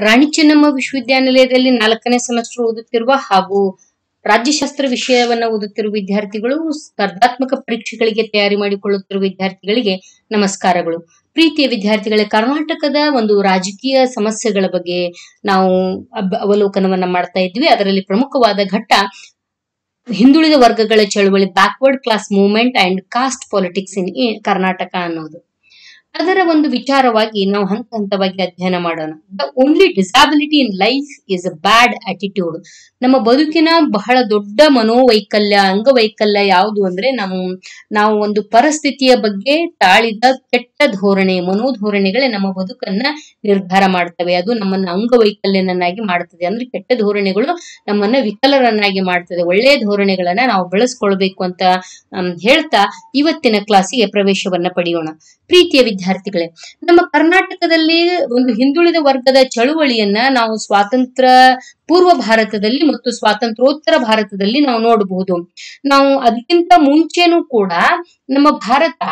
ರಾಣಿ ಚೆನ್ನಮ್ಮ ವಿಶ್ವವಿದ್ಯಾನಿಲಯದಲ್ಲಿ ನಾಲ್ಕನೇ ಸೆಮಿಸ್ಟರ್ ಓದುತ್ತಿರುವ ಹಾಗೂ ರಾಜ್ಯಶಾಸ್ತ್ರ ವಿಷಯವನ್ನ ಓದುತ್ತಿರುವ ವಿದ್ಯಾರ್ಥಿಗಳು ಸ್ಪರ್ಧಾತ್ಮಕ ಪರೀಕ್ಷೆಗಳಿಗೆ ತಯಾರಿ ಮಾಡಿಕೊಳ್ಳುತ್ತಿರುವ ವಿದ್ಯಾರ್ಥಿಗಳಿಗೆ ನಮಸ್ಕಾರಗಳು ಪ್ರೀತಿಯ ವಿದ್ಯಾರ್ಥಿಗಳೇ ಕರ್ನಾಟಕದ ಒಂದು ರಾಜಕೀಯ ಸಮಸ್ಯೆಗಳ ಬಗ್ಗೆ ನಾವು ಅಬ್- ಅವಲೋಕನವನ್ನ ಮಾಡ್ತಾ ಇದ್ವಿ ಅದರಲ್ಲಿ ಪ್ರಮುಖವಾದ ಘಟ್ಟ ಹಿಂದುಳಿದ ವರ್ಗಗಳ ಚಳವಳಿ backward class movement and caste politics in Karnataka ಅನ್ನೋದು ಅದರ ಒಂದು ವಿಚಾರವಾಗಿ ನಾವು ಹಂತ ಹಂತವಾಗಿ ಅಧ್ಯಯನ ಮಾಡೋಣ the only disability in life is a bad attitude ನಮ್ಮ ಬದುಕಿನ ಬಹಳ ದೊಡ್ಡ ಮನೋವೈಕಲ್ಯ ಅಂಗವೈಕಲ್ಯ ಯಾವುದು ಅಂದ್ರೆ ನಾವು ನಾವು ಒಂದು ಪರಿಸ್ಥಿತಿಯ ಬಗ್ಗೆ ತಾಳಿದ ಕೆಟ್ಟ ಧೋರಣೆ ಮನೋಧೋರಣೆಗಳೇ ನಮ್ಮ ಬದುಕನ್ನ ನಿರ್ಧಾರ ಮಾಡ್ತವೆ ಅದು ನಮ್ಮನ್ನ ಅಂಗವೈಕಲ್ಯನನ್ನಾಗಿ ಮಾಡ್ತದೆ ಅಂದ್ರೆ ಕೆಟ್ಟ ಧೋರಣೆಗಳು ನಮ್ಮನ್ನ ವಿಕಲರನ್ನಾಗಿ ಮಾಡ್ತದೆ ಒಳ್ಳೆಯ ಧೋರಣೆಗಳನ್ನ ನಾವು ಬೆಳೆಸ್ಕೊಳ್ಬೇಕು ಅಂತ ಆಮ್, ಹೇಳ್ತಾ ಇವತ್ತಿನ ಕ್ಲಾಸಿಗೆ ಪ್ರವೇಶವನ್ನ ಪಡೆಯೋಣ ಪ್ರೀತಿಯ ವಿದ್ಯಾರ್ಥಿಗಳೇ ನಮ್ಮ ಕರ್ನಾಟಕದಲ್ಲಿ ಒಂದು ಹಿಂದುಳಿದ ವರ್ಗದ ಚಳುವಳಿಯನ್ನ ನಾವು ಸ್ವಾತಂತ್ರ್ಯ ಪೂರ್ವ ಭಾರತದಲ್ಲಿ ಮತ್ತು ಸ್ವಾತಂತ್ರ್ಯೋತ್ತರ ಭಾರತದಲ್ಲಿ ನಾವು ನೋಡಬಹುದು ನಾವು ಅದಕ್ಕಿಂತ ಮುಂಚೆನೂ ಕೂಡ ನಮ್ಮ ಭಾರತ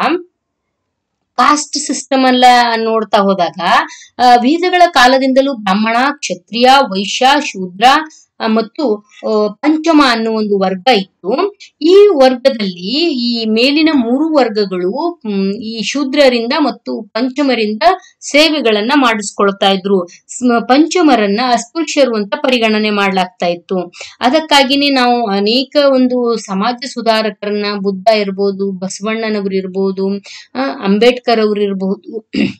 ಕಾಸ್ಟ್ ಸಿಸ್ಟಮ್ ಎಲ್ಲ ನೋಡ್ತಾ ಹೋದಾಗ ಆ, ವೇದಗಳ ಕಾಲದಿಂದಲೂ ಬ್ರಾಹ್ಮಣ ಕ್ಷತ್ರಿಯ ವೈಶ್ಯ ಶೂದ್ರ ಆ, ಮತ್ತು ಆ, ಪಂಚಮ ಅನ್ನೋ ಒಂದು ವರ್ಗ ಇತ್ತು ಈ ವರ್ಗದಲ್ಲಿ ಈ ಮೇಲಿನ ಮೂರು ವರ್ಗಗಳು ಮ್, ಈ ಶೂದ್ರರಿಂದ ಮತ್ತು ಪಂಚಮರಿಂದ ಸೇವೆಗಳನ್ನ ಮಾಡಿಸ್ಕೊಳ್ತಾ ಇದ್ರು ಸ್ಮ- ಪಂಚಮರನ್ನ ಅಸ್ಪೃಶ್ಯರು ಅಂತ ಪರಿಗಣನೆ ಮಾಡ್ಲಾಗ್ತಾ ಇತ್ತು ಅದಕ್ಕಾಗಿನೇ ನಾವು ಅನೇಕ ಒಂದು ಸಮಾಜ ಸುಧಾರಕರನ್ನ ಬುದ್ಧ ಇರ್ಬೋದು ಬಸವಣ್ಣನವರು ಇರ್ಬೋದು ಆ, ಅಂಬೇಡ್ಕರ್ ಅವರು ಇರಬಹುದು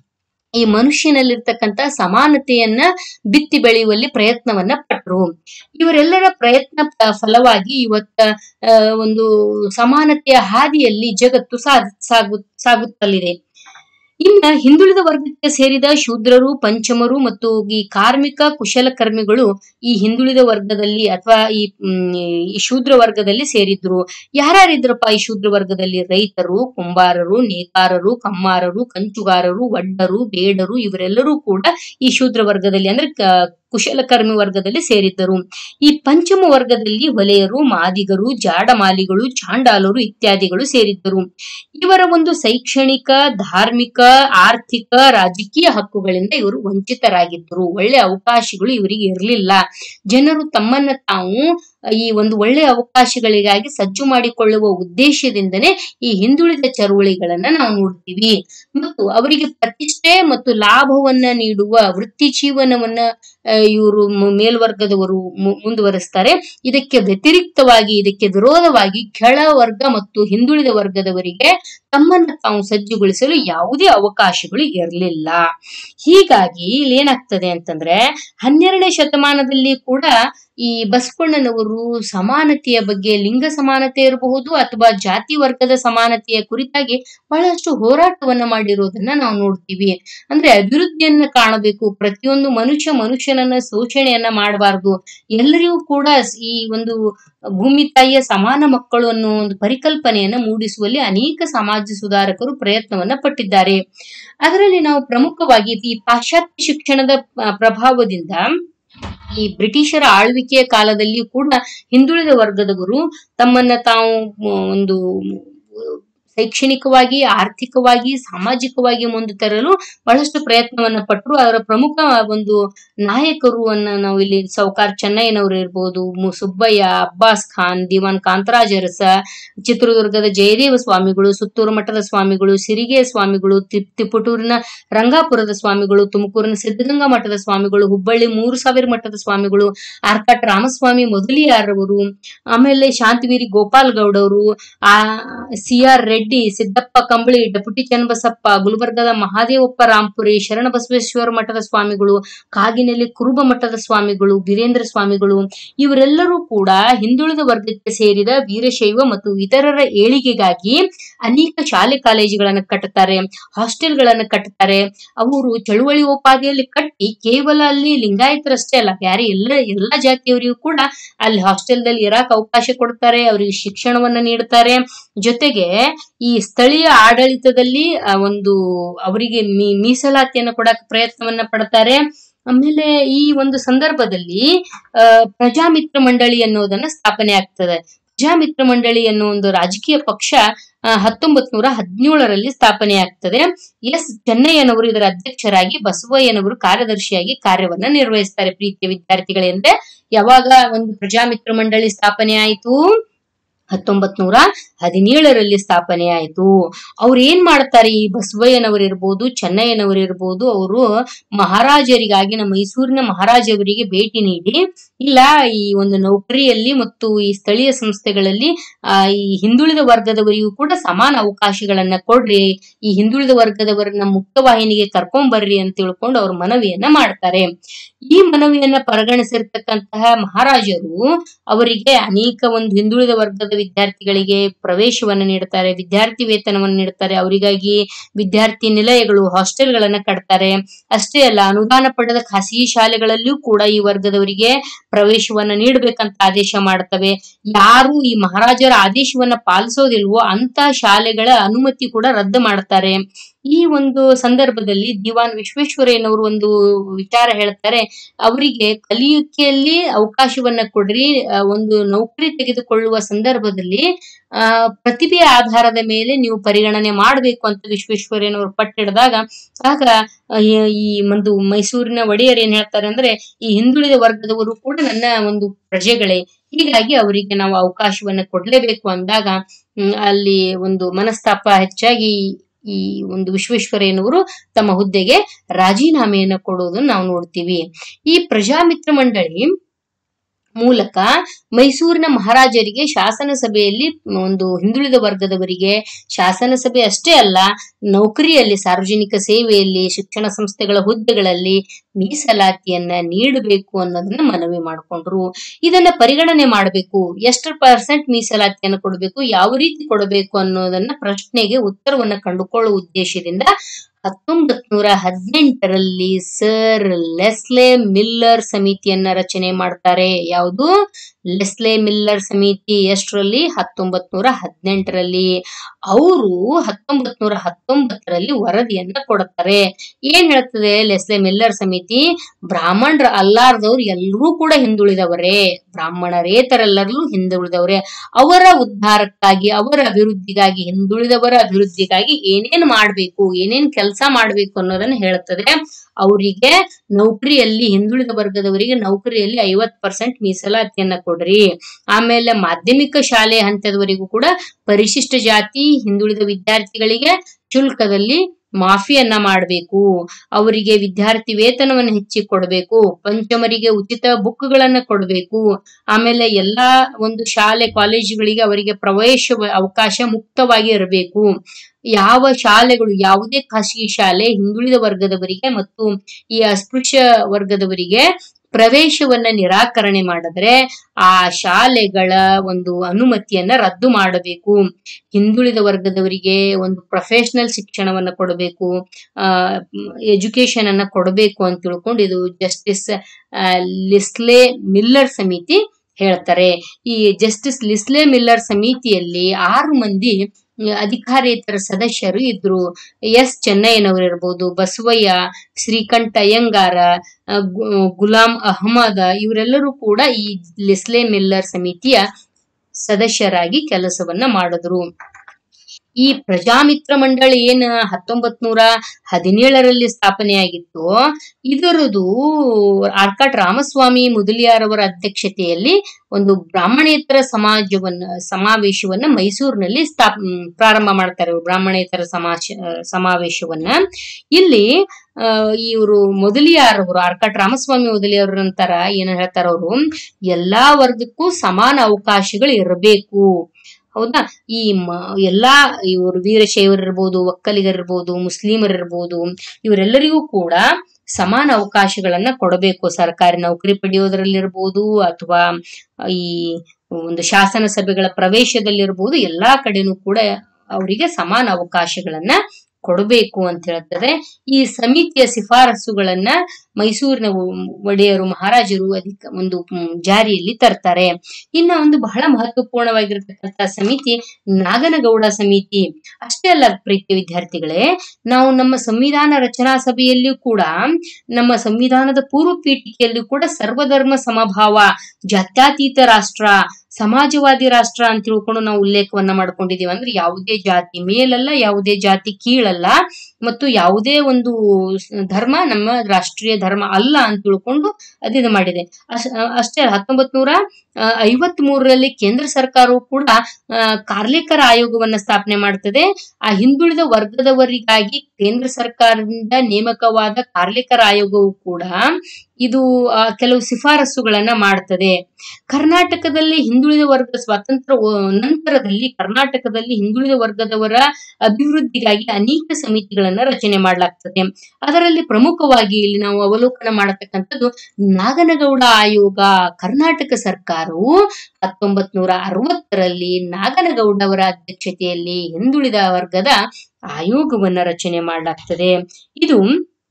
ಈ ಮನುಷ್ಯನಲ್ಲಿರ್ತಕ್ಕಂಥ ಸಮಾನತೆಯನ್ನ ಬಿತ್ತಿ ಬೆಳೆಯುವಲ್ಲಿ ಪ್ರಯತ್ನವನ್ನ ಪಟ್ರು ಇವರೆಲ್ಲರ ಪ್ರಯತ್ನ ಪ- ಫಲವಾಗಿ ಇವತ್ತ ಆ, ಒಂದು ಸಮಾನತೆಯ ಹಾದಿಯಲ್ಲಿ ಜಗತ್ತು ಸಾಗ್ ಸಾಗು ಸಾಗುತ್ತಲಿದೆ ಇನ್ನ ಹಿಂದುಳಿದ ವರ್ಗಕ್ಕೆ ಸೇರಿದ ಶೂದ್ರರು ಪಂಚಮರು ಮತ್ತು ಈ ಕಾರ್ಮಿಕ ಕುಶಲಕರ್ಮಿಗಳು ಈ ಹಿಂದುಳಿದ ವರ್ಗದಲ್ಲಿ ಅಥವಾ ಈ ಮ್, ಈ ಶೂದ್ರ ವರ್ಗದಲ್ಲಿ ಸೇರಿದ್ರು ಯಾರ್ಯಾರಿದ್ರಪ್ಪ ಈ ಶೂದ್ರ ವರ್ಗದಲ್ಲಿ ರೈತರು ಕುಂಬಾರರು ನೇಕಾರರು ಕಮ್ಮಾರರು ಕಂಚುಗಾರರು ವಡ್ಡರು ಬೇಡರು ಇವರೆಲ್ಲರೂ ಕೂಡ ಈ ಶೂದ್ರ ವರ್ಗದಲ್ಲಿ ಅಂದ್ರೆ ಕ- ಕುಶಲಕರ್ಮಿ ವರ್ಗದಲ್ಲಿ ಸೇರಿದ್ದರು ಈ ಪಂಚಮ ವರ್ಗದಲ್ಲಿ ಹೊಲೆಯರು ಮಾದಿಗರು ಜಾಡಮಾಲಿಗಳು ಚಾಂಡಾಲರು ಇತ್ಯಾದಿಗಳು ಸೇರಿದ್ದರು ಇವರ ಒಂದು ಶೈಕ್ಷಣಿಕ ಧಾರ್ಮಿಕ ಆರ್ಥಿಕ ರಾಜಕೀಯ ಹಕ್ಕುಗಳಿಂದ ಇವರು ವಂಚಿತರಾಗಿದ್ದರು ಒಳ್ಳೆ ಅವಕಾಶಗಳು ಇವರಿಗೆ ಇರಲಿಲ್ಲ ಜನರು ತಮ್ಮನ್ನ ತಾವು ಈ ಒಂದು ಒಳ್ಳೆಯ ಅವಕಾಶಗಳಿಗಾಗಿ ಸಜ್ಜು ಮಾಡಿಕೊಳ್ಳುವ ಉದ್ದೇಶದಿಂದನೇ ಈ ಹಿಂದುಳಿದ ಚಳುವಳಿಗಳನ್ನ ನಾವು ನೋಡ್ತೀವಿ ಮತ್ತು ಅವರಿಗೆ ಪ್ರತಿಷ್ಠೆ ಮತ್ತು ಲಾಭವನ್ನ ನೀಡುವ ವೃತ್ತಿ ಜೀವನವನ್ನ ಇವರು ಮೇಲ್ವರ್ಗದವರು ಮು- ಮುಂದುವರಿಸ್ತಾರೆ ಇದಕ್ಕೆ ವ್ಯತಿರಿಕ್ತವಾಗಿ ಇದಕ್ಕೆ ವಿರೋಧವಾಗಿ ಕೆಳ ವರ್ಗ ಮತ್ತು ಹಿಂದುಳಿದ ವರ್ಗದವರಿಗೆ ತಮ್ಮನ್ನ ತಾವು ಸಜ್ಜುಗೊಳಿಸಲು ಯಾವುದೇ ಅವಕಾಶಗಳು ಇರಲಿಲ್ಲ ಹೀಗಾಗಿ ಇಲ್ಲಿ ಏನಾಗ್ತದೆ ಅಂತಂದ್ರೆ ಹನ್ನೆರಡನೇ ಶತಮಾನದಲ್ಲಿ ಕೂಡ ಈ ಬಸವಣ್ಣನವರು ಸಮಾನತೆಯ ಬಗ್ಗೆ ಲಿಂಗ ಸಮಾನತೆ ಇರಬಹುದು ಅಥವಾ ಜಾತಿ ವರ್ಗದ ಸಮಾನತೆಯ ಕುರಿತಾಗಿ ಬಹಳಷ್ಟು ಹೋರಾಟವನ್ನ ಮಾಡಿರೋದನ್ನ ನಾವು ನೋಡ್ತೀವಿ ಅಂದ್ರೆ ಅಭಿವೃದ್ಧಿಯನ್ನ ಕಾಣಬೇಕು ಪ್ರತಿಯೊಂದು ಮನುಷ್ಯ ಮನುಷ್ಯನನ್ನ ಶೋಷಣೆಯನ್ನ ಮಾಡಬಾರದು ಎಲ್ಲರಿಗೂ ಕೂಡ ಈ ಒಂದು ಭೂಮಿ ತಾಯಿಯ ಸಮಾನ ಮಕ್ಕಳು ಅನ್ನೋ ಒಂದು ಪರಿಕಲ್ಪನೆಯನ್ನ ಮೂಡಿಸುವಲ್ಲಿ ಅನೇಕ ಸಮಾಜ ಸುಧಾರಕರು ಪ್ರಯತ್ನವನ್ನ ಪಟ್ಟಿದ್ದಾರೆ ಅದರಲ್ಲಿ ನಾವು ಪ್ರಮುಖವಾಗಿ ಈ ಪಾಶ್ಚಾತ್ಯ ಶಿಕ್ಷಣದ ಆ, ಪ್ರಭಾವದಿಂದ ಈ ಬ್ರಿಟಿಷರ ಆಳ್ವಿಕೆಯ ಕಾಲದಲ್ಲಿ ಕೂಡ ಹಿಂದುಳಿದ ವರ್ಗದವರು ತಮ್ಮನ್ನ ತಾವು ಮ- ಒಂದು ಶೈಕ್ಷಣಿಕವಾಗಿ ಆರ್ಥಿಕವಾಗಿ ಸಾಮಾಜಿಕವಾಗಿ ಮುಂದೆ ತರಲು ಬಹಳಷ್ಟು ಪ್ರಯತ್ನವನ್ನ ಪಟ್ಟರು ಅದರ ಪ್ರಮುಖ ಒಂದು ನಾಯಕರು ಅನ್ನ ನಾವು ಇಲ್ಲಿ ಸೌಕಾರ್ ಚೆನ್ನಯ್ಯನವರು ಇರ್ಬೋದು ಮು- ಸುಬ್ಬಯ್ಯ ಅಬ್ಬಾಸ್ ಖಾನ್ ದಿವಾನ್ ಕಾಂತರಾಜ್ ಅರಸ ಚಿತ್ರದುರ್ಗದ ಜಯದೇವ ಸ್ವಾಮಿಗಳು ಸುತ್ತೂರು ಮಠದ ಸ್ವಾಮಿಗಳು ಸಿರಿಗೆಯ ಸ್ವಾಮಿಗಳು ತಿ- ತಿಪಟೂರಿನ ರಂಗಾಪುರದ ಸ್ವಾಮಿಗಳು ತುಮಕೂರಿನ ಸಿದ್ಧಗಂಗಾ ಮಠದ ಸ್ವಾಮಿಗಳು ಹುಬ್ಬಳ್ಳಿ ಮೂರು ಸಾವಿರ ಮಠದ ಸ್ವಾಮಿಗಳು ಆರ್ಕಾಟ್ ರಾಮಸ್ವಾಮಿ ಮೊದಲಿಯಾರವರು ಆಮೇಲೆ ಶಾಂತವೀರಿ ಗೋಪಾಲ್ ಗೌಡ್ ಅವರು ಆ C R Reddy Siddappa Kambali deputy Channabasappa ಗುಲ್ಬರ್ಗದ ಮಹಾದೇವಪ್ಪ ರಾಂಪುರಿ ಶರಣಬಸವೇಶ್ವರ ಮಠದ ಸ್ವಾಮಿಗಳು ಕಾಗಿನೆಲೆ ಕುರುಬ ಮಠದ ಸ್ವಾಮಿಗಳು ಬೀರೇಂದ್ರ ಸ್ವಾಮಿಗಳು ಇವರೆಲ್ಲರೂ ಕೂಡ ಹಿಂದುಳಿದ ವರ್ಗಕ್ಕೆ ಸೇರಿದ ವೀರಶೈವ ಮತ್ತು ಇತರರ ಏಳಿಗೆಗಾಗಿ ಅನೇಕ ಶಾಲೆ ಕಾಲೇಜುಗಳನ್ನು ಕಟ್ಟುತ್ತಾರೆ ಹಾಸ್ಟೆಲ್ಗಳನ್ನು ಕಟ್ಟುತ್ತಾರೆ ಅವರು ಚಳುವಳಿಯೋಪಾದಿಯಲ್ಲಿ ಕಟ್ಟಿ ಕೇವಲ ಅಲ್ಲಿ ಲಿಂಗಾಯತರಷ್ಟೇ ಅಲ್ಲ ಬ್ಯಾರೆ ಎಲ್ಲ ಎಲ್ಲಾ ಜಾತಿಯವರಿಗೂ ಕೂಡ ಅಲ್ಲಿ ಹಾಸ್ಟೆಲ್ದಲ್ಲಿ ಇರಾಕ್ ಅವಕಾಶ ಕೊಡ್ತಾರೆ ಅವರಿಗೆ ಶಿಕ್ಷಣವನ್ನ ನೀಡುತ್ತಾರೆ ಜೊತೆಗೆ ಈ ಸ್ಥಳೀಯ ಆಡಳಿತದಲ್ಲಿ ಆ, ಒಂದು ಅವರಿಗೆ ಮೀ ಮೀಸಲಾತಿಯನ್ನು ಕೊಡಕ್ ಪ್ರಯತ್ನವನ್ನ ಪಡ್ತಾರೆ ಆಮೇಲೆ ಈ ಒಂದು ಸಂದರ್ಭದಲ್ಲಿ ಆ ಪ್ರಜಾಮಿತ್ರ ಮಂಡಳಿ ಅನ್ನೋದನ್ನ ಸ್ಥಾಪನೆ ಆಗ್ತದೆ ಪ್ರಜಾಮಿತ್ರ ಮಂಡಳಿ ಅನ್ನೋ ಒಂದು ರಾಜಕೀಯ ಪಕ್ಷ ಹತ್ತೊಂಬತ್ ನೂರ ಹದಿನೇಳರಲ್ಲಿ ಸ್ಥಾಪನೆ ಆಗ್ತದೆ ಎಸ್ ಚೆನ್ನಯ್ಯನವರು ಇದರ ಅಧ್ಯಕ್ಷರಾಗಿ ಬಸವಯ್ಯನವರು ಕಾರ್ಯದರ್ಶಿಯಾಗಿ ಕಾರ್ಯವನ್ನ ನಿರ್ವಹಿಸ್ತಾರೆ ಪ್ರೀತಿಯ ವಿದ್ಯಾರ್ಥಿಗಳೇ ಅಂದ್ರೆ ಯಾವಾಗ ಒಂದು ಪ್ರಜಾಮಿತ್ರ ಮಂಡಳಿ ಸ್ಥಾಪನೆ ಆಯಿತು ಹತ್ತೊಂಬತ್ ನೂರ ಹದಿನೇಳರಲ್ಲಿ ಸ್ಥಾಪನೆ ಆಯಿತು ಅವ್ರು ಏನ್ ಮಾಡ್ತಾರೆ ಈ ಬಸವಯ್ಯನವರು ಇರ್ಬೋದು ಚೆನ್ನಯ್ಯನವರು ಇರ್ಬೋದು ಅವರು ಮಹಾರಾಜರಿಗಾಗಿ ನಮ್ಮ ಮೈಸೂರಿನ ಮಹಾರಾಜವರಿಗೆ ಭೇಟಿ ನೀಡಿ ಇಲ್ಲ ಈ ಒಂದು ನೌಕರಿಯಲ್ಲಿ ಮತ್ತು ಈ ಸ್ಥಳೀಯ ಸಂಸ್ಥೆಗಳಲ್ಲಿ ಆ ಈ ಹಿಂದುಳಿದ ವರ್ಗದವರಿಗೂ ಕೂಡ ಸಮಾನ ಅವಕಾಶಗಳನ್ನ ಕೊಡ್ರಿ ಈ ಹಿಂದುಳಿದ ವರ್ಗದವರನ್ನ ಮುಖ್ಯವಾಹಿನಿಗೆ ಕರ್ಕೊಂಬರ್ರಿ ಅಂತ ತಿಳ್ಕೊಂಡು ಅವ್ರ ಮನವಿಯನ್ನ ಮಾಡ್ತಾರೆ ಈ ಮನವಿಯನ್ನ ಪರಿಗಣಿಸಿರ್ತಕ್ಕಂತಹ ಮಹಾರಾಜರು ಅವರಿಗೆ ಅನೇಕ ಒಂದು ಹಿಂದುಳಿದ ವರ್ಗದ ವಿದ್ಯಾರ್ಥಿಗಳಿಗೆ ಪ್ರವೇಶವನ್ನ ನೀಡ್ತಾರೆ ವಿದ್ಯಾರ್ಥಿ ವೇತನವನ್ನು ನೀಡ್ತಾರೆ ಅವರಿಗಾಗಿ ವಿದ್ಯಾರ್ಥಿ ನಿಲಯಗಳು ಹಾಸ್ಟೆಲ್ಗಳನ್ನ ಕಟ್ತಾರೆ ಅಷ್ಟೇ ಅಲ್ಲ ಅನುದಾನ ಪಡೆದ ಖಾಸಗಿ ಶಾಲೆಗಳಲ್ಲಿಯೂ ಕೂಡ ಈ ವರ್ಗದವರಿಗೆ ಪ್ರವೇಶವನ್ನ ನೀಡಬೇಕಂತ ಆದೇಶ ಮಾಡ್ತವೆ ಯಾರು ಈ ಮಹಾರಾಜರ ಆದೇಶವನ್ನ ಪಾಲಿಸೋದಿಲ್ವೋ ಅಂತ ಶಾಲೆಗಳ ಅನುಮತಿ ಕೂಡ ರದ್ದು ಮಾಡ್ತಾರೆ ಈ ಒಂದು ಸಂದರ್ಭದಲ್ಲಿ ದಿವಾನ್ ವಿಶ್ವೇಶ್ವರಯ್ಯನವರು ಒಂದು ವಿಚಾರ ಹೇಳ್ತಾರೆ ಅವರಿಗೆ ಕಲಿಯುವಿಕೆಯಲ್ಲಿ ಅವಕಾಶವನ್ನ ಕೊಡ್ರಿ ಆ, ಒಂದು ನೌಕರಿ ತೆಗೆದುಕೊಳ್ಳುವ ಸಂದರ್ಭದಲ್ಲಿ ಆ ಪ್ರತಿಭೆಯ ಆಧಾರದ ಮೇಲೆ ನೀವು ಪರಿಗಣನೆ ಮಾಡಬೇಕು ಅಂತ ವಿಶ್ವೇಶ್ವರಯ್ಯನವರು ಪಟ್ಟಿಡಿದಾಗ ಆಗ ಆ, ಈ- ಈ ಒಂದು ಮೈಸೂರಿನ ಒಡೆಯರ್ ಏನ್ ಹೇಳ್ತಾರೆ ಅಂದ್ರೆ ಈ ಹಿಂದುಳಿದ ವರ್ಗದವರು ಕೂಡ ನನ್ನ ಒಂದು ಪ್ರಜೆಗಳೇ ಹೀಗಾಗಿ ಅವರಿಗೆ ನಾವು ಅವಕಾಶವನ್ನ ಕೊಡ್ಲೇಬೇಕು ಅಂದಾಗ ಹ್ಮ್, ಅಲ್ಲಿ ಒಂದು ಮನಸ್ತಾಪ ಹೆಚ್ಚಾಗಿ ಈ ಒಂದು ವಿಶ್ವೇಶ್ವರಯ್ಯನವರು ತಮ್ಮ ಹುದ್ದೆಗೆ ರಾಜೀನಾಮೆಯನ್ನು ಕೊಡುವುದನ್ನು ನಾವು ನೋಡ್ತೀವಿ ಈ ಪ್ರಜಾಮಿತ್ರ ಮಂಡಳಿ ಮೂಲಕ ಮೈಸೂರಿನ ಮಹಾರಾಜರಿಗೆ ಶಾಸನ ಸಭೆಯಲ್ಲಿ ಒಂದು ಹಿಂದುಳಿದ ವರ್ಗದವರಿಗೆ ಶಾಸನ ಸಭೆ ಅಷ್ಟೇ ಅಲ್ಲ ನೌಕರಿಯಲ್ಲಿ ಸಾರ್ವಜನಿಕ ಸೇವೆಯಲ್ಲಿ ಶಿಕ್ಷಣ ಸಂಸ್ಥೆಗಳ ಹುದ್ದೆಗಳಲ್ಲಿ ಮೀಸಲಾತಿಯನ್ನ ನೀಡಬೇಕು ಅನ್ನೋದನ್ನ ಮನವಿ ಮಾಡಿಕೊಂಡ್ರು ಇದನ್ನ ಪರಿಗಣನೆ ಮಾಡಬೇಕು ಎಷ್ಟು ಪರ್ಸೆಂಟ್ ಮೀಸಲಾತಿಯನ್ನು ಕೊಡಬೇಕು ಯಾವ ರೀತಿ ಕೊಡಬೇಕು ಅನ್ನೋದನ್ನ ಪ್ರಶ್ನೆಗೆ ಉತ್ತರವನ್ನ ಕಂಡುಕೊಳ್ಳುವ ಉದ್ದೇಶದಿಂದ ಹತ್ತೊಂಬತ್ ನೂರ ಹದಿನೆಂಟರಲ್ಲಿ ಸರ್ ಲೆಸ್ಲೆ ಮಿಲ್ಲರ್ ಸಮಿತಿಯನ್ನ ರಚನೆ ಮಾಡ್ತಾರೆ ಯಾವುದು ಲೆಸ್ಲೆ ಮಿಲ್ಲರ್ ಸಮಿತಿ ಎಷ್ಟರಲ್ಲಿ ಹತ್ತೊಂಬತ್ ನೂರ ಹದಿನೆಂಟರಲ್ಲಿ ಅವರು ಹತ್ತೊಂಬತ್ ನೂರ ಹತ್ತೊಂಬತ್ತರಲ್ಲಿ ವರದಿಯನ್ನ ಕೊಡುತ್ತಾರೆ ಏನ್ ಹೇಳ್ತದೆ ಲೆಸ್ಲೆ ಮಿಲ್ಲರ್ ಸಮಿತಿ ಬ್ರಾಹ್ಮಣರ ಅಲ್ಲಾರ್ದವ್ರು ಎಲ್ಲರೂ ಕೂಡ ಹಿಂದುಳಿದವರೇ ಬ್ರಾಹ್ಮಣರೇತರೆಲ್ಲರೂ ಹಿಂದುಳಿದವರೇ ಅವರ ಉದ್ಧಾರಕ್ಕಾಗಿ ಅವರ ಅಭಿವೃದ್ಧಿಗಾಗಿ ಹಿಂದುಳಿದವರ ಅಭಿವೃದ್ಧಿಗಾಗಿ ಏನೇನ್ ಮಾಡ್ಬೇಕು ಏನೇನ್ ಕೆಲಸ ಮಾಡ್ಬೇಕು ಅನ್ನೋದನ್ನ ಹೇಳ್ತದೆ ಅವರಿಗೆ ನೌಕರಿಯಲ್ಲಿ ಹಿಂದುಳಿದ ವರ್ಗದವರಿಗೆ ನೌಕರಿಯಲ್ಲಿ ಐವತ್ ಪರ್ಸೆಂಟ್ ಮೀಸಲಾತಿಯನ್ನ ಕೊಡ್ರಿ ಆಮೇಲೆ ಮಾಧ್ಯಮಿಕ ಶಾಲೆ ಹಂತದವರೆಗೂ ಕೂಡ ಪರಿಶಿಷ್ಟ ಜಾತಿ ಹಿಂದುಳಿದ ವಿದ್ಯಾರ್ಥಿಗಳಿಗೆ ಶುಲ್ಕದಲ್ಲಿ ಮಾಫಿಯನ್ನ ಮಾಡಬೇಕು ಅವರಿಗೆ ವಿದ್ಯಾರ್ಥಿ ವೇತನವನ್ನು ಹೆಚ್ಚಿ ಕೊಡಬೇಕು ಪಂಚಮರಿಗೆ ಉಚಿತ ಬುಕ್ಗಳನ್ನ ಕೊಡಬೇಕು ಆಮೇಲೆ ಎಲ್ಲಾ ಒಂದು ಶಾಲೆ ಕಾಲೇಜುಗಳಿಗೆ ಅವರಿಗೆ ಪ್ರವೇಶ ಅವಕಾಶ ಮುಕ್ತವಾಗಿ ಇರಬೇಕು ಯಾವ ಶಾಲೆಗಳು ಯಾವುದೇ ಖಾಸಗಿ ಶಾಲೆ ಹಿಂದುಳಿದ ವರ್ಗದವರಿಗೆ ಮತ್ತು ಈ ಅಸ್ಪೃಶ್ಯ ವರ್ಗದವರಿಗೆ ಪ್ರವೇಶವನ್ನ ನಿರಾಕರಣೆ ಮಾಡಿದ್ರೆ ಆ ಶಾಲೆಗಳ ಒಂದು ಅನುಮತಿಯನ್ನ ರದ್ದು ಮಾಡಬೇಕು ಹಿಂದುಳಿದ ವರ್ಗದವರಿಗೆ ಒಂದು ಪ್ರೊಫೆಷನಲ್ ಶಿಕ್ಷಣವನ್ನ ಕೊಡಬೇಕು ಆ ಎಜುಕೇಶನ್ ಅನ್ನ ಕೊಡಬೇಕು ಅಂತ ತಿಳ್ಕೊಂಡು ಇದು ಜಸ್ಟಿಸ್ ಲಿಸ್ಲೆ ಮಿಲ್ಲರ್ ಸಮಿತಿ ಹೇಳ್ತಾರೆ ಈ ಜಸ್ಟಿಸ್ ಲಿಸ್ಲೆ ಮಿಲ್ಲರ್ ಸಮಿತಿಯಲ್ಲಿ ಆರು ಮಂದಿ ಅಧಿಕಾರೇತರ ಸದಸ್ಯರು ಇದ್ರು ಎಸ್ ಚೆನ್ನಯ್ಯನವರು ಇರ್ಬೋದು ಬಸವಯ್ಯ ಶ್ರೀಕಂಠ ಅಯ್ಯಂಗಾರ ಆ, ಗು- ಗುಲಾಂ ಅಹಮದ ಇವರೆಲ್ಲರೂ ಕೂಡ ಈ ಲಿಸ್ಲೆ ಮಿಲ್ಲರ್ ಸಮಿತಿಯ ಸದಸ್ಯರಾಗಿ ಕೆಲಸವನ್ನ ಮಾಡಿದ್ರು ಈ ಪ್ರಜಾಮಿತ್ರ ಮಂಡಳಿ ಏನ್ ಹತ್ತೊಂಬತ್ ನೂರ ಹದಿನೇಳರಲ್ಲಿ ಸ್ಥಾಪನೆಯಾಗಿತ್ತು ಇದರದು ಆರ್ಕಾಟ್ ರಾಮಸ್ವಾಮಿ ಮುದಲಿಯಾರವರ ಅಧ್ಯಕ್ಷತೆಯಲ್ಲಿ ಒಂದು ಬ್ರಾಹ್ಮಣೇತರ ಸಮಾಜವನ್ನ ಸಮಾವೇಶವನ್ನ ಮೈಸೂರಿನಲ್ಲಿ ಸ್ಥಾಪ ಮ್, ಪ್ರಾರಂಭ ಮಾಡ್ತಾರೆ ಇವ್ರು ಬ್ರಾಹ್ಮಣೇತರ ಸಮಾಜ ಸಮಾವೇಶವನ್ನ ಇಲ್ಲಿ ಇವರು ಮೊದಲಿಯಾರವರು ಆರ್ಕಾಟ್ ರಾಮಸ್ವಾಮಿ ಮೊದಲಿಯಾರ ನಂತರ ಏನ್ ಹೇಳ್ತಾರ ಅವರು ಎಲ್ಲಾ ವರ್ಗಕ್ಕೂ ಸಮಾನ ಅವಕಾಶಗಳು ಇರಬೇಕು ಹೌದಾ ಈ ಮ ಎಲ್ಲಾ ಇವರು ವೀರಶೈವರಿರ್ಬೋದು ಒಕ್ಕಲಿಗರಿರ್ಬೋದು ಮುಸ್ಲಿಮರಿರ್ಬೋದು ಇವರೆಲ್ಲರಿಗೂ ಕೂಡ ಸಮಾನ ಅವಕಾಶಗಳನ್ನ ಕೊಡಬೇಕು ಸರ್ಕಾರಿ ನೌಕರಿ ಪಡೆಯೋದ್ರಲ್ಲಿರ್ಬೋದು ಅಥವಾ ಈ ಒಂದು ಶಾಸನ ಸಭೆಗಳ ಪ್ರವೇಶದಲ್ಲಿರ್ಬೋದು ಎಲ್ಲಾ ಕಡೆನೂ ಕೂಡ ಅವರಿಗೆ ಸಮಾನ ಅವಕಾಶಗಳನ್ನ ಕೊಡಬೇಕು ಅಂತ ಹೇಳ್ತದೆ ಈ ಸಮಿತಿಯ ಶಿಫಾರಸುಗಳನ್ನ ಮೈಸೂರಿನ ಒ- ಒಡೆಯರು ಮಹಾರಾಜರು ಅಧಿಕ ಒಂದು ಮ್, ಜಾರಿಯಲ್ಲಿ ತರ್ತಾರೆ ಇನ್ನ ಒಂದು ಬಹಳ ಮಹತ್ವಪೂರ್ಣವಾಗಿರ್ತಕ್ಕಂಥ ಸಮಿತಿ ನಾಗನಗೌಡ ಸಮಿತಿ ಅಷ್ಟೇ ಅಲ್ಲ ಪ್ರೀತಿ ವಿದ್ಯಾರ್ಥಿಗಳೇ ನಾವು ನಮ್ಮ ಸಂವಿಧಾನ ರಚನಾ ಸಭೆಯಲ್ಲಿಯೂ ಕೂಡ ನಮ್ಮ ಸಂವಿಧಾನದ ಪೂರ್ವ ಪೀಠಿಕೆಯಲ್ಲೂ ಕೂಡ ಸರ್ವಧರ್ಮ ಸಮಭಾವ ಜಾತ್ಯತೀತ ರಾಷ್ಟ್ರ ಸಮಾಜವಾದಿ ರಾಷ್ಟ್ರ ಅಂತ ತಿಳ್ಕೊಂಡು ನಾವು ಉಲ್ಲೇಖವನ್ನ ಮಾಡ್ಕೊಂಡಿದೀವಿ ಅಂದ್ರೆ ಯಾವುದೇ ಜಾತಿ ಮೇಲಲ್ಲ ಯಾವುದೇ ಜಾತಿ ಕೀಳಲ್ಲ ಮತ್ತು ಯಾವುದೇ ಒಂದು ಸ್- ಧರ್ಮ ನಮ್ಮ ರಾಷ್ಟ್ರೀಯ ಧರ್ಮ ಅಲ್ಲ ಅಂತ ತಿಳ್ಕೊಂಡು ಅದಿದು ಮಾಡಿದೆ ಅಶ್- ಅಷ್ಟೇ ಹತ್ತೊಂಬತ್ ನೂರ ಐವತ್ ಮೂರರಲ್ಲಿ ಕೇಂದ್ರ ಸರ್ಕಾರವು ಕೂಡ ಆ, ಕಾರ್ಮಿಕರ ಆಯೋಗವನ್ನ ಸ್ಥಾಪನೆ ಮಾಡ್ತದೆ ಆ ಹಿಂದುಳಿದ ವರ್ಗದವರಿಗಾಗಿ ಕೇಂದ್ರ ಸರ್ಕಾರದಿಂದ ನೇಮಕವಾದ ಕಾರ್ಮಿಕರ ಆಯೋಗವು ಕೂಡ ಇದು ಆ, ಕೆಲವು ಶಿಫಾರಸುಗಳನ್ನ ಮಾಡ್ತದೆ ಕರ್ನಾಟಕದಲ್ಲಿ ಹಿಂದುಳಿದ ವರ್ಗ ಸ್ವಾತಂತ್ರ್ಯ ಒ- ನಂತರದಲ್ಲಿ ಕರ್ನಾಟಕದಲ್ಲಿ ಹಿಂದುಳಿದ ವರ್ಗದವರ ಅಭಿವೃದ್ಧಿಗಾಗಿ ಅನೇಕ ಸಮಿತಿಗಳನ್ನ ರಚನೆ ಮಾಡಲಾಗ್ತದೆ ಅದರಲ್ಲಿ ಪ್ರಮುಖವಾಗಿ ಇಲ್ಲಿ ನಾವು ಅವಲೋಕನ ಮಾಡತಕ್ಕಂಥದ್ದು ನಾಗನಗೌಡ ಆಯೋಗ ಕರ್ನಾಟಕ ಸರ್ಕಾರವು ಹತ್ತೊಂಬತ್ ನೂರ ಅರವತ್ತರಲ್ಲಿ ನಾಗನಗೌಡ ಅವರ ಅಧ್ಯಕ್ಷತೆಯಲ್ಲಿ ಹಿಂದುಳಿದ ವರ್ಗದ ಆಯೋಗವನ್ನ ರಚನೆ ಮಾಡಲಾಗ್ತದೆ ಇದು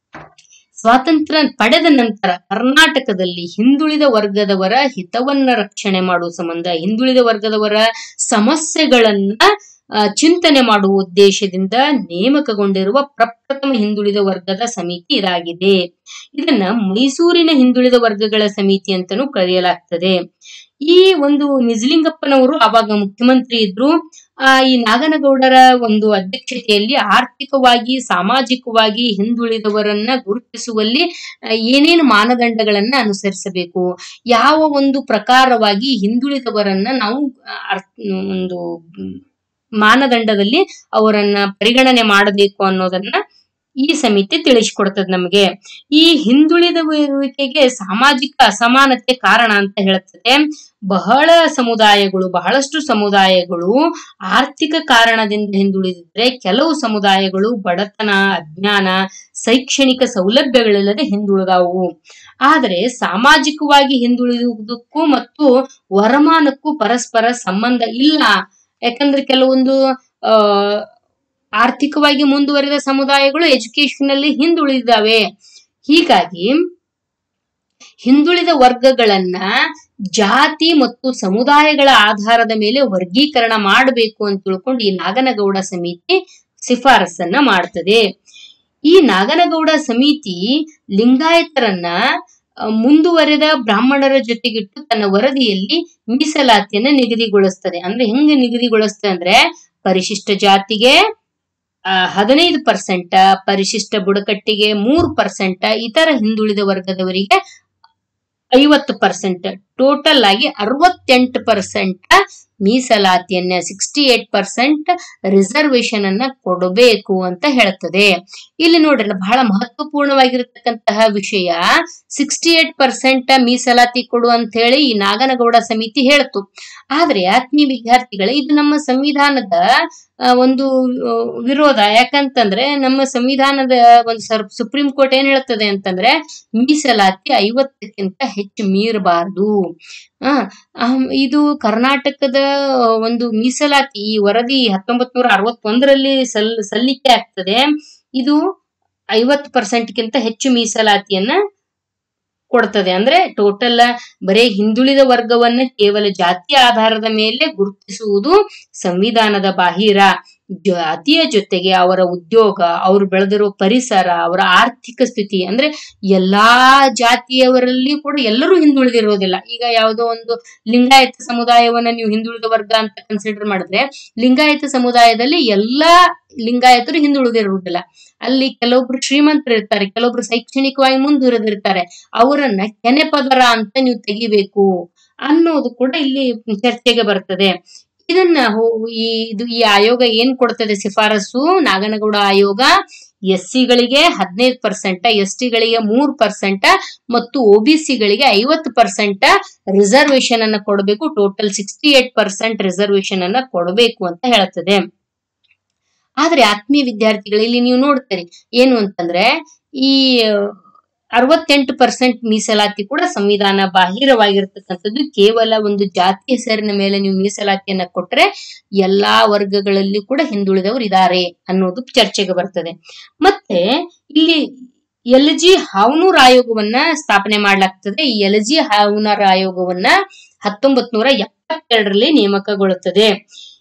ಸ್ವಾತಂತ್ರ್ಯ ಪಡೆದ ನಂತರ ಕರ್ನಾಟಕದಲ್ಲಿ ಹಿಂದುಳಿದ ವರ್ಗದವರ ಹಿತವನ್ನ ರಕ್ಷಣೆ ಮಾಡುವ ಸಂಬಂಧ ಹಿಂದುಳಿದ ವರ್ಗದವರ ಸಮಸ್ಯೆಗಳನ್ನ ಆ, ಚಿಂತನೆ ಮಾಡುವ ಉದ್ದೇಶದಿಂದ ನೇಮಕಗೊಂಡಿರುವ ಪ್ರಪ್ರಥಮ ಹಿಂದುಳಿದ ವರ್ಗದ ಸಮಿತಿ ಇದಾಗಿದೆ ಇದನ್ನ ಮೈಸೂರಿನ ಹಿಂದುಳಿದ ವರ್ಗಗಳ ಸಮಿತಿ ಅಂತಾನೂ ಕರೆಯಲಾಗ್ತದೆ ಈ ಒಂದು ನಿಜಲಿಂಗಪ್ಪನವರು ಆವಾಗ ಮುಖ್ಯಮಂತ್ರಿ ಇದ್ರು ಆ ಈ ನಾಗನಗೌಡರ ಒಂದು ಅಧ್ಯಕ್ಷತೆಯಲ್ಲಿ ಆರ್ಥಿಕವಾಗಿ ಸಾಮಾಜಿಕವಾಗಿ ಹಿಂದುಳಿದವರನ್ನ ಗುರುತಿಸುವಲ್ಲಿ ಆ, ಏನೇನು ಮಾನದಂಡಗಳನ್ನ ಅನುಸರಿಸಬೇಕು ಯಾವ ಒಂದು ಪ್ರಕಾರವಾಗಿ ಹಿಂದುಳಿದವರನ್ನ ನಾವು ಆ, ಅರ್ಥ- ಒಂದು ಮ್, ಮಾನದಂಡದಲ್ಲಿ ಅವರನ್ನ ಪರಿಗಣನೆ ಮಾಡಬೇಕು ಅನ್ನೋದನ್ನ ಈ ಸಮಿತಿ ತಿಳಿಸಿಕೊಡ್ತದೆ ನಮಗೆ ಈ ಹಿಂದುಳಿದುವಿಕೆಗೆ ಸಾಮಾಜಿಕ ಅಸಮಾನತೆ ಕಾರಣ ಅಂತ ಹೇಳುತ್ತದೆ ಬಹಳ ಸಮುದಾಯಗಳು ಬಹಳಷ್ಟು ಸಮುದಾಯಗಳು ಆರ್ಥಿಕ ಕಾರಣದಿಂದ ಹಿಂದುಳಿದಿದ್ರೆ ಕೆಲವು ಸಮುದಾಯಗಳು ಬಡತನ ಅಜ್ಞಾನ ಶೈಕ್ಷಣಿಕ ಸೌಲಭ್ಯಗಳಿಲ್ಲದೆ ಹಿಂದುಳಿದಾವು ಆದರೆ ಸಾಮಾಜಿಕವಾಗಿ ಹಿಂದುಳಿದುವುದಕ್ಕೂ ಮತ್ತು ವರಮಾನಕ್ಕೂ ಪರಸ್ಪರ ಸಂಬಂಧ ಇಲ್ಲ ಯಾಕಂದ್ರೆ ಕೆಲವೊಂದು ಆ ಆರ್ಥಿಕವಾಗಿ ಮುಂದುವರಿದ ಸಮುದಾಯಗಳು ಎಜುಕೇಶನ್ ಅಲ್ಲಿ ಹಿಂದುಳಿದಿದ್ದಾವೆ ಹೀಗಾಗಿ ಹಿಂದುಳಿದ ವರ್ಗಗಳನ್ನ ಜಾತಿ ಮತ್ತು ಸಮುದಾಯಗಳ ಆಧಾರದ ಮೇಲೆ ವರ್ಗೀಕರಣ ಮಾಡಬೇಕು ಅಂತ ತಿಳ್ಕೊಂಡು ಈ ನಾಗನಗೌಡ ಸಮಿತಿ ಶಿಫಾರಸನ್ನ ಮಾಡ್ತದೆ ಈ ನಾಗನಗೌಡ ಸಮಿತಿ ಲಿಂಗಾಯತರನ್ನ ಆ, ಮುಂದುವರೆದ ಬ್ರಾಹ್ಮಣರ ಜೊತೆಗಿಟ್ಟು ತನ್ನ ವರದಿಯಲ್ಲಿ ಮೀಸಲಾತಿಯನ್ನ ನಿಗದಿಗೊಳಿಸ್ತದೆ ಅಂದ್ರೆ ಹೆಂಗೆ ನಿಗದಿಗೊಳಿಸ್ತದೆ ಅಂದ್ರೆ ಪರಿಶಿಷ್ಟ ಜಾತಿಗೆ ಆ, ಹದಿನೈದು ಪರ್ಸೆಂಟ್ ಪರಿಶಿಷ್ಟ ಬುಡಕಟ್ಟಿಗೆ ಮೂರು ಪರ್ಸೆಂಟ್ ಇತರ ಹಿಂದುಳಿದ ವರ್ಗದವರಿಗೆ ಐವತ್ತು ಪರ್ಸೆಂಟ್ ಟೋಟಲ್ ಆಗಿ ಅರವತ್ತೆಂಟು ಪರ್ಸೆಂಟ್ ಮೀಸಲಾತಿಯನ್ನ ಸಿಕ್ಸ್ಟಿ ಏಟ್ ಪರ್ಸೆಂಟ್ ರಿಸರ್ವೇಶನ್ ಅನ್ನ ಕೊಡಬೇಕು ಅಂತ ಹೇಳ್ತದೆ ಇಲ್ಲಿ ನೋಡ್ರಿ ಬಹಳ ಮಹತ್ವಪೂರ್ಣವಾಗಿರತಕ್ಕಂತಹ ವಿಷಯ ಸಿಕ್ಸ್ಟಿ ಏಟ್ ಪರ್ಸೆಂಟ್ ಮೀಸಲಾತಿ ಕೊಡು ಅಂತ ಹೇಳಿ ಈ ನಾಗನಗೌಡ ಸಮಿತಿ ಹೇಳ್ತು ಆದ್ರೆ ಆತ್ಮೀಯ ವಿದ್ಯಾರ್ಥಿಗಳೇ ಇದು ನಮ್ಮ ಸಂವಿಧಾನದ ಆ, ಒಂದು ಆ, ವಿರೋಧ ಯಾಕಂತಂದ್ರೆ ನಮ್ಮ ಸಂವಿಧಾನದ ಒಂದು ಸರ್ ಸುಪ್ರೀಂ ಕೋರ್ಟ್ ಏನ್ ಹೇಳ್ತದೆ ಅಂತಂದ್ರೆ ಮೀಸಲಾತಿ ಐವತ್ತಕ್ಕಿಂತ ಹೆಚ್ಚು ಮೀರಬಾರದು ಆ ಆಮ್, ಇದು ಕರ್ನಾಟಕದ ಒಂದು ಮೀಸಲಾತಿ ಈ ವರದಿ ಹತ್ತೊಂಬತ್ ನೂರ ಅರವತ್ತೊಂದರಲ್ಲಿ ಸಲ್ ಸಲ್ಲಿಕೆ ಆಗ್ತದೆ ಇದು ಐವತ್ತು ಪರ್ಸೆಂಟ್ಗಿಂತ ಹೆಚ್ಚು ಮೀಸಲಾತಿಯನ್ನ ಕೊಡ್ತದೆ ಅಂದ್ರೆ ಟೋಟಲ್ ಬರೇ ಹಿಂದುಳಿದ ವರ್ಗವನ್ನ ಕೇವಲ ಜಾತಿ ಆಧಾರದ ಮೇಲೆ ಗುರುತಿಸುವುದು ಸಂವಿಧಾನದ ಬಾಹಿರ ಜಾತಿಯ ಜೊತೆಗೆ ಅವರ ಉದ್ಯೋಗ ಅವರು ಬೆಳೆದಿರೋ ಪರಿಸರ ಅವರ ಆರ್ಥಿಕ ಸ್ಥಿತಿ ಅಂದ್ರೆ ಎಲ್ಲಾ ಜಾತಿಯವರಲ್ಲಿ ಕೂಡ ಎಲ್ಲರೂ ಹಿಂದುಳಿದಿರೋದಿಲ್ಲ ಈಗ ಯಾವುದೋ ಒಂದು ಲಿಂಗಾಯತ ಸಮುದಾಯವನ್ನ ನೀವು ಹಿಂದುಳಿದ ವರ್ಗ ಅಂತ ಕನ್ಸಿಡರ್ ಮಾಡಿದ್ರೆ ಲಿಂಗಾಯತ ಸಮುದಾಯದಲ್ಲಿ ಎಲ್ಲಾ ಲಿಂಗಾಯತರು ಹಿಂದುಳಿದಿರುವುದಿಲ್ಲ ಅಲ್ಲಿ ಕೆಲವೊಬ್ರು ಶ್ರೀಮಂತರು ಇರ್ತಾರೆ ಕೆಲವೊಬ್ರು ಶೈಕ್ಷಣಿಕವಾಗಿ ಮುಂದುವರೆದಿರ್ತಾರೆ ಅವರನ್ನ ಕೆನೆ ಪದರ ಅಂತ ನೀವು ತೆಗಿಬೇಕು ಅನ್ನೋದು ಕೂಡ ಇಲ್ಲಿ ಚರ್ಚೆಗೆ ಬರ್ತದೆ ಇದನ್ನ ಹೋ- ಈ ಇದು ಈ ಆಯೋಗ ಏನ್ ಕೊಡ್ತದೆ ಶಿಫಾರಸು ನಾಗನಗೌಡ ಆಯೋಗ ಎಸ್ ಸಿಗಳಿಗೆ ಹದಿನೈದು ಪರ್ಸೆಂಟ್ ಎಸ್ ಟಿಗಳಿಗೆ ಮೂರ್ ಪರ್ಸೆಂಟ್ ಮತ್ತು ಗಳಿಗೆ ಐವತ್ತು ಪರ್ಸೆಂಟ್ ರಿಸರ್ವೇಶನ್ ಅನ್ನ ಕೊಡಬೇಕು total sixty eight percent reservation ಅನ್ನ ಕೊಡಬೇಕು ಅಂತ ಹೇಳ್ತದೆ ಆದ್ರೆ ಆತ್ಮೀಯ ವಿದ್ಯಾರ್ಥಿಗಳು ಇಲ್ಲಿ ನೀವು ನೋಡ್ತೀರಿ ಏನು ಅಂತಂದ್ರೆ ಈ ಅರವತ್ತೆಂಟು ಪರ್ಸೆಂಟ್ ಮೀಸಲಾತಿ ಕೂಡ ಸಂವಿಧಾನ ಬಾಹಿರವಾಗಿರ್ತಕ್ಕಂಥದ್ದು ಕೇವಲ ಒಂದು ಜಾತಿ ಹೆಸರಿನ ಮೇಲೆ ನೀವು ಮೀಸಲಾತಿಯನ್ನ ಕೊಟ್ರೆ ಎಲ್ಲಾ ವರ್ಗಗಳಲ್ಲಿ ಕೂಡ ಹಿಂದುಳಿದವರು ಇದ್ದಾರೆ ಅನ್ನೋದು ಚರ್ಚೆಗೆ ಬರ್ತದೆ ಮತ್ತೆ ಇಲ್ಲಿ ಎಲ್ ಜಿ ಹಾವನೂರ್ ಆಯೋಗವನ್ನ ಸ್ಥಾಪನೆ ಮಾಡಲಾಗ್ತದೆ ಈ ಎಲ್ ಜಿ ಹಾವನೂರ್ ಆಯೋಗವನ್ನ ಹತ್ತೊಂಬತ್ ನೂರ ಎಪ್ಪತ್ತೆರಡರಲ್ಲಿ ನೇಮಕಗೊಳ್ಳುತ್ತದೆ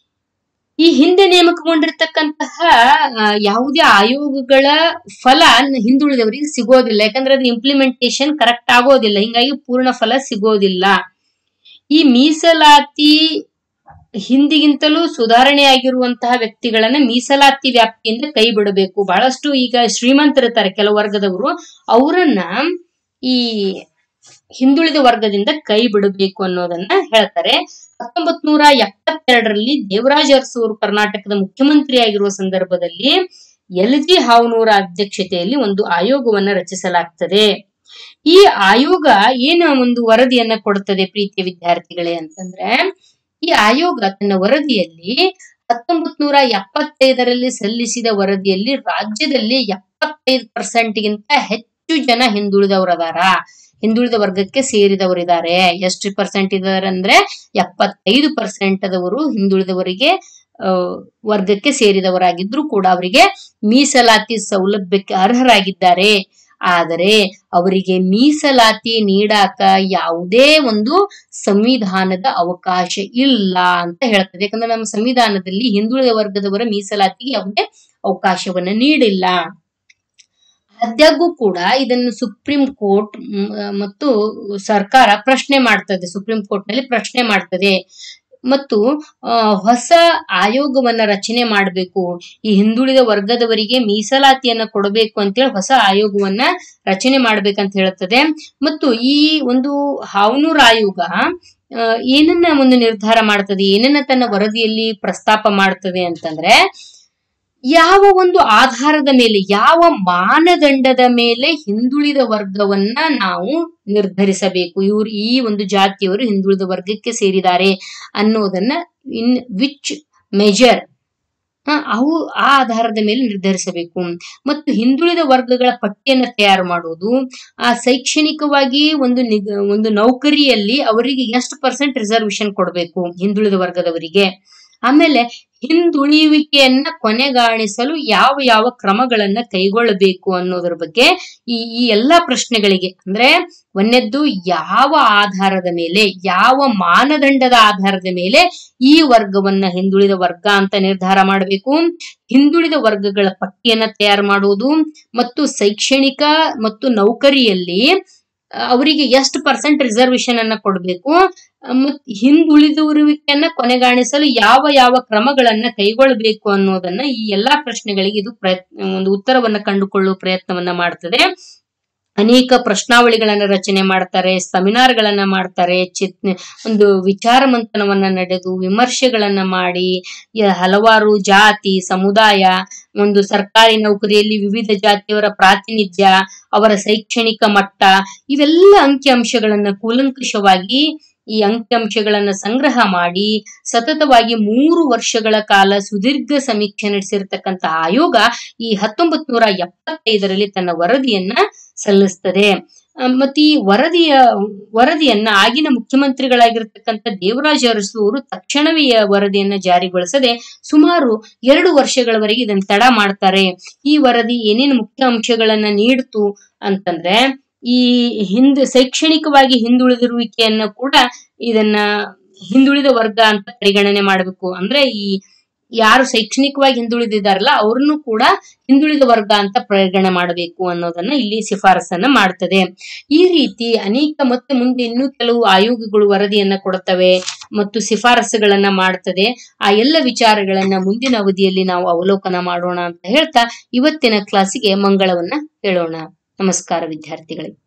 ಈ ಹಿಂದೆ ನೇಮಕಗೊಂಡಿರ್ತಕ್ಕಂತಹ ಆ, ಯಾವುದೇ ಆಯೋಗಗಳ ಫಲ ಹಿಂದುಳಿದವರಿಗೆ ಸಿಗೋದಿಲ್ಲ ಯಾಕಂದ್ರೆ ಅದು ಇಂಪ್ಲಿಮೆಂಟೇಶನ್ ಕರೆಕ್ಟ್ ಆಗೋದಿಲ್ಲ ಹಿಂಗಾಗಿ ಪೂರ್ಣ ಫಲ ಸಿಗೋದಿಲ್ಲ ಈ ಮೀಸಲಾತಿ ಹಿಂದಿಗಿಂತಲೂ ಸುಧಾರಣೆ ಆಗಿರುವಂತಹ ವ್ಯಕ್ತಿಗಳನ್ನ ಮೀಸಲಾತಿ ವ್ಯಾಪ್ತಿಯಿಂದ ಕೈ ಬಿಡಬೇಕು ಬಹಳಷ್ಟು ಈಗ ಶ್ರೀಮಂತರಿರ್ತಾರೆ ಕೆಲವು ವರ್ಗದವರು ಅವರನ್ನ ಈ ಹಿಂದುಳಿದ ವರ್ಗದಿಂದ ಕೈ ಬಿಡಬೇಕು ಅನ್ನೋದನ್ನ ಹೇಳ್ತಾರೆ ಹತ್ತೊಂಬತ್ ನೂರ ಎಪ್ಪತ್ತೆರಡರಲ್ಲಿ ದೇವರಾಜ ಅರಸು ಕರ್ನಾಟಕದ ಮುಖ್ಯಮಂತ್ರಿ ಆಗಿರುವ ಸಂದರ್ಭದಲ್ಲಿ ಎಲ್ ಜಿ ಹಾವನೂರ ಅಧ್ಯಕ್ಷತೆಯಲ್ಲಿ ಒಂದು ಆಯೋಗವನ್ನ ರಚಿಸಲಾಗ್ತದೆ ಈ ಆಯೋಗ ಏನು ಒಂದು ವರದಿಯನ್ನ ಕೊಡುತ್ತದೆ ಪ್ರೀತಿಯ ವಿದ್ಯಾರ್ಥಿಗಳೇ ಅಂತಂದ್ರೆ ಈ ಆಯೋಗ ತನ್ನ ವರದಿಯಲ್ಲಿ ಹತ್ತೊಂಬತ್ ನೂರ ಎಪ್ಪತ್ತೈದರಲ್ಲಿ ಸಲ್ಲಿಸಿದ ವರದಿಯಲ್ಲಿ ರಾಜ್ಯದಲ್ಲಿ ಎಪ್ಪತ್ತೈದು ಪರ್ಸೆಂಟ್ಗಿಂತ ಹೆಚ್ಚು ಜನ ಹಿಂದುಳಿದವರದಾರ ಹಿಂದುಳಿದ ವರ್ಗಕ್ಕೆ ಸೇರಿದವರಿದ್ದಾರೆ ಎಷ್ಟು ಪರ್ಸೆಂಟ್ ಇದ್ದಾರೆ ಅಂದ್ರೆ ಎಪ್ಪತ್ತೈದು ಪರ್ಸೆಂಟ್ ಅದವರು ಹಿಂದುಳಿದವರಿಗೆ ಆ, ವರ್ಗಕ್ಕೆ ಸೇರಿದವರಾಗಿದ್ರು ಕೂಡ ಅವರಿಗೆ ಮೀಸಲಾತಿ ಸೌಲಭ್ಯಕ್ಕೆ ಅರ್ಹರಾಗಿದ್ದಾರೆ ಆದರೆ ಅವರಿಗೆ ಮೀಸಲಾತಿ ನೀಡಾಕ ಯಾವುದೇ ಒಂದು ಸಂವಿಧಾನದ ಅವಕಾಶ ಇಲ್ಲ ಅಂತ ಹೇಳ್ತದೆ ಯಾಕಂದ್ರೆ ನಮ್ಮ ಸಂವಿಧಾನದಲ್ಲಿ ಹಿಂದುಳಿದ ವರ್ಗದವರ ಮೀಸಲಾತಿಗೆ ಯಾವುದೇ ಅವಕಾಶವನ್ನ ನೀಡಿಲ್ಲ ಆದಾಗ್ಯೂ ಕೂಡ ಇದನ್ನು ಸುಪ್ರೀಂ ಕೋರ್ಟ್ ಮ್, ಮತ್ತು ಸರ್ಕಾರ ಪ್ರಶ್ನೆ ಮಾಡ್ತದೆ ಸುಪ್ರೀಂ ಕೋರ್ಟ್ ನಲ್ಲಿ ಪ್ರಶ್ನೆ ಮಾಡ್ತದೆ ಮತ್ತು ಆ, ಹೊಸ ಆಯೋಗವನ್ನ ರಚನೆ ಮಾಡಬೇಕು ಈ ಹಿಂದುಳಿದ ವರ್ಗದವರಿಗೆ ಮೀಸಲಾತಿಯನ್ನ ಕೊಡಬೇಕು ಅಂತೇಳಿ ಹೊಸ ಆಯೋಗವನ್ನ ರಚನೆ ಮಾಡ್ಬೇಕಂತ ಹೇಳುತ್ತದೆ ಮತ್ತು ಈ ಒಂದು ಹಾವನೂರ್ ಆಯೋಗ ಆ, ಏನನ್ನ ಒಂದು ನಿರ್ಧಾರ ಮಾಡ್ತದೆ ಏನನ್ನ ತನ್ನ ವರದಿಯಲ್ಲಿ ಪ್ರಸ್ತಾಪ ಮಾಡ್ತದೆ ಅಂತಂದ್ರೆ ಯಾವ ಒಂದು ಆಧಾರದ ಮೇಲೆ ಯಾವ ಮಾನದಂಡದ ಮೇಲೆ ಹಿಂದುಳಿದ ವರ್ಗವನ್ನ ನಾವು ನಿರ್ಧರಿಸಬೇಕು ಇವ್ರು ಈ ಒಂದು ಜಾತಿಯವರು ಹಿಂದುಳಿದ ವರ್ಗಕ್ಕೆ ಸೇರಿದ್ದಾರೆ ಅನ್ನೋದನ್ನ ಇನ್ ವಿಚ್ ಮೆಜರ್ ಅವು ಆ ಆಧಾರದ ಮೇಲೆ ನಿರ್ಧರಿಸಬೇಕು ಮತ್ತು ಹಿಂದುಳಿದ ವರ್ಗಗಳ ಪಟ್ಟಿಯನ್ನು ತಯಾರು ಮಾಡುವುದು ಆ ಶೈಕ್ಷಣಿಕವಾಗಿ ಒಂದು ನಿಗ ಒಂದು ನೌಕರಿಯಲ್ಲಿ ಅವರಿಗೆ ಎಷ್ಟು ಪರ್ಸೆಂಟ್ ರಿಸರ್ವೇಶನ್ ಕೊಡಬೇಕು ಹಿಂದುಳಿದ ವರ್ಗದವರಿಗೆ ಆಮೇಲೆ ಹಿಂದುಳಿಯುವಿಕೆಯನ್ನ ಕೊನೆಗಾಣಿಸಲು ಯಾವ ಯಾವ ಕ್ರಮಗಳನ್ನ ಕೈಗೊಳ್ಳಬೇಕು ಅನ್ನೋದ್ರ ಬಗ್ಗೆ ಈ ಈ ಎಲ್ಲಾ ಪ್ರಶ್ನೆಗಳಿಗೆ ಅಂದ್ರೆ ಒಂದನೇದ್ದು ಯಾವ ಆಧಾರದ ಮೇಲೆ ಯಾವ ಮಾನದಂಡದ ಆಧಾರದ ಮೇಲೆ ಈ ವರ್ಗವನ್ನ ಹಿಂದುಳಿದ ವರ್ಗ ಅಂತ ನಿರ್ಧಾರ ಮಾಡಬೇಕು ಹಿಂದುಳಿದ ವರ್ಗಗಳ ಪಟ್ಟಿಯನ್ನ ತಯಾರು ಮಾಡುವುದು ಮತ್ತು ಶೈಕ್ಷಣಿಕ ಮತ್ತು ನೌಕರಿಯಲ್ಲಿ ಆ, ಅವರಿಗೆ ಎಷ್ಟು ಪರ್ಸೆಂಟ್ ರಿಸರ್ವೇಶನ್ ಅನ್ನ ಕೊಡಬೇಕು ಮತ್ ಹಿಂದುಳಿದುರುವಿಕೆಯನ್ನ ಕೊನೆಗಾಣಿಸಲು ಯಾವ ಯಾವ ಕ್ರಮಗಳನ್ನ ಕೈಗೊಳ್ಳಬೇಕು ಅನ್ನೋದನ್ನ ಈ ಎಲ್ಲಾ ಪ್ರಶ್ನೆಗಳಿಗೆ ಇದು ಪ್ರಯತ್ನ ಒಂದು ಉತ್ತರವನ್ನ ಕಂಡುಕೊಳ್ಳುವ ಪ್ರಯತ್ನವನ್ನ ಮಾಡ್ತದೆ ಅನೇಕ ಪ್ರಶ್ನಾವಳಿಗಳನ್ನ ರಚನೆ ಮಾಡ್ತಾರೆ ಸೆಮಿನಾರ್ಗಳನ್ನ ಮಾಡ್ತಾರೆ ಚಿತ್ ಒಂದು ವಿಚಾರ ಮಂಥನವನ್ನ ನಡೆದು ವಿಮರ್ಶೆಗಳನ್ನ ಮಾಡಿ ಯ- ಹಲವಾರು ಜಾತಿ ಸಮುದಾಯ ಒಂದು ಸರ್ಕಾರಿ ನೌಕರಿಯಲ್ಲಿ ವಿವಿಧ ಜಾತಿಯವರ ಪ್ರಾತಿನಿಧ್ಯ ಅವರ ಶೈಕ್ಷಣಿಕ ಮಟ್ಟ ಇವೆಲ್ಲ ಅಂಕಿಅಂಶಗಳನ್ನ ಕೂಲಂಕಷವಾಗಿ ಈ ಅಂಕಿಅಂಶಗಳನ್ನ ಸಂಗ್ರಹ ಮಾಡಿ ಸತತವಾಗಿ ಮೂರು ವರ್ಷಗಳ ಕಾಲ ಸುದೀರ್ಘ ಸಮೀಕ್ಷೆ ನಡೆಸಿರ್ತಕ್ಕಂಥ ಆಯೋಗ ಈ ಹತ್ತೊಂಬತ್ ನೂರ ಎಪ್ಪತ್ತೈದರಲ್ಲಿ ತನ್ನ ವರದಿಯನ್ನ ಸಲ್ಲಿಸ್ತದೆ ಆ, ಮತ್ತೆ ಈ ವರದಿಯ ವರದಿಯನ್ನ ಆಗಿನ ಮುಖ್ಯಮಂತ್ರಿಗಳಾಗಿರ್ತಕ್ಕಂಥ ದೇವರಾಜ ಅರಸು ಅವರು ತಕ್ಷಣವೇ ಈ ವರದಿಯನ್ನ ಜಾರಿಗೊಳಿಸದೆ ಸುಮಾರು ಎರಡು ವರ್ಷಗಳವರೆಗೆ ಇದನ್ನ ತಡ ಮಾಡ್ತಾರೆ ಈ ವರದಿ ಏನೇನು ಮುಖ್ಯ ಅಂಶಗಳನ್ನ ನೀಡ್ತು ಅಂತಂದ್ರೆ ಈ ಹಿಂದ್ ಶೈಕ್ಷಣಿಕವಾಗಿ ಹಿಂದುಳಿದಿರುವಿಕೆಯನ್ನ ಕೂಡ ಇದನ್ನ ಹಿಂದುಳಿದ ವರ್ಗ ಅಂತ ಪರಿಗಣನೆ ಮಾಡಬೇಕು ಅಂದ್ರೆ ಈ ಯಾರು ಶೈಕ್ಷಣಿಕವಾಗಿ ಹಿಂದುಳಿದಿದ್ದಾರಲ್ಲ ಅವ್ರನ್ನು ಕೂಡ ಹಿಂದುಳಿದ ವರ್ಗ ಅಂತ ಪರಿಗಣನೆ ಮಾಡಬೇಕು ಅನ್ನೋದನ್ನ ಇಲ್ಲಿ ಶಿಫಾರಸನ್ನ ಮಾಡ್ತದೆ ಈ ರೀತಿ ಅನೇಕ ಮತ್ತೆ ಮುಂದೆ ಇನ್ನೂ ಕೆಲವು ಆಯೋಗಗಳು ವರದಿಯನ್ನ ಕೊಡುತ್ತವೆ ಮತ್ತು ಶಿಫಾರಸುಗಳನ್ನ ಮಾಡ್ತದೆ ಆ ಎಲ್ಲ ವಿಚಾರಗಳನ್ನ ಮುಂದಿನ ಅವಧಿಯಲ್ಲಿ ನಾವು ಅವಲೋಕನ ಮಾಡೋಣ ಅಂತ ಹೇಳ್ತಾ ಇವತ್ತಿನ ಕ್ಲಾಸಿಗೆ ಮಂಗಳವನ್ನ ಹೇಳೋಣ ನಮಸ್ಕಾರ ವಿದ್ಯಾರ್ಥಿಗಳೇ